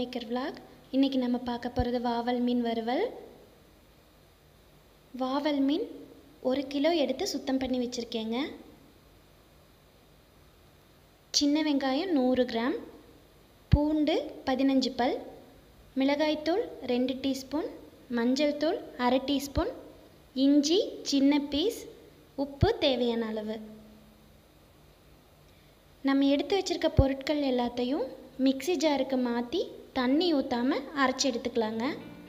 maker vlog இன்றைக்கி நம்ம பார்க்க போகிறது வாவல் மீன் வறுவல் வாவல் மீன் ஒரு கிலோ எடுத்து சுத்தம் பண்ணி வச்சுருக்கேங்க சின்ன வெங்காயம் நூறு கிராம் பூண்டு பதினஞ்சு பல் மிளகாய்த்தூள் ரெண்டு டீஸ்பூன் மஞ்சள் தூள் அரை டீஸ்பூன் இஞ்சி சின்ன பீஸ் உப்பு தேவையான அளவு நம்ம எடுத்து வச்சுருக்க பொருட்கள் எல்லாத்தையும் மிக்ஸி ஜாருக்கு மாற்றி தண்ணி ஊற்றாமல் அரைச்சி எடுத்துக்கலாங்க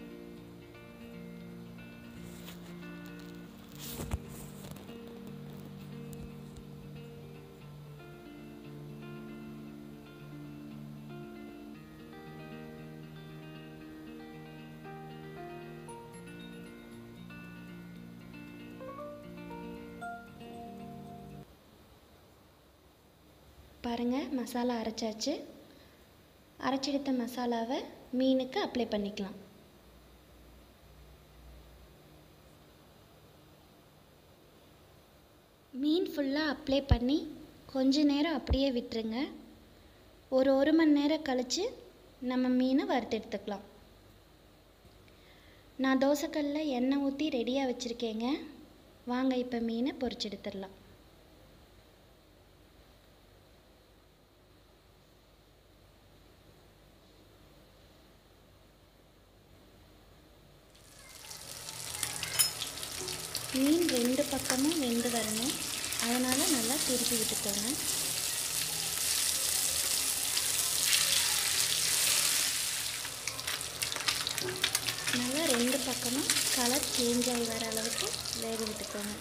பாருங்கள் மசாலா அரைச்சாச்சு அரைச்செடுத்த மசாலாவை மீனுக்கு அப்ளை பண்ணிக்கலாம் மீன் ஃபுல்லாக அப்ளை பண்ணி கொஞ்ச நேரம் அப்படியே விட்டுருங்க ஒரு ஒரு மணி நேரம் கழித்து நம்ம மீனை வறுத்து எடுத்துக்கலாம் நான் தோசைக்கல்லில் எண்ணெய் ஊற்றி ரெடியாக வச்சுருக்கேங்க வாங்க இப்போ மீனை பொரிச்சு எடுத்துடலாம் மீன் ரெண்டு பக்கமும் வெந்து வரணும் அதனால் நல்லா திருப்பி விட்டுக்கோங்க நல்லா ரெண்டு பக்கமும் கலர் சேஞ்ச் ஆகி வர அளவுக்கு வேக விட்டுக்கோங்க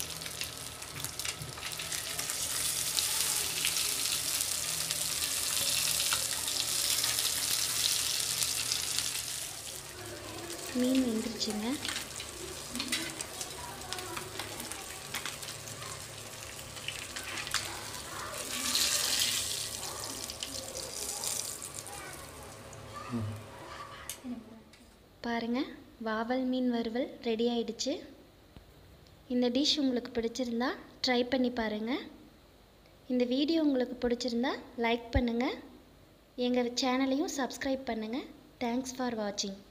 மீன் வெந்துருச்சுங்க பாருங்கள் வாவல் மீன் வறுவல் ரெடி ஆயிடுச்சு இந்த டிஷ் உங்களுக்கு பிடிச்சிருந்தா ட்ரை பண்ணி பாருங்கள் இந்த வீடியோ உங்களுக்கு பிடிச்சிருந்தா லைக் பண்ணுங்கள் எங்கள் சேனலையும் சப்ஸ்கிரைப் பண்ணுங்கள் தேங்க்ஸ் ஃபார் வாட்சிங்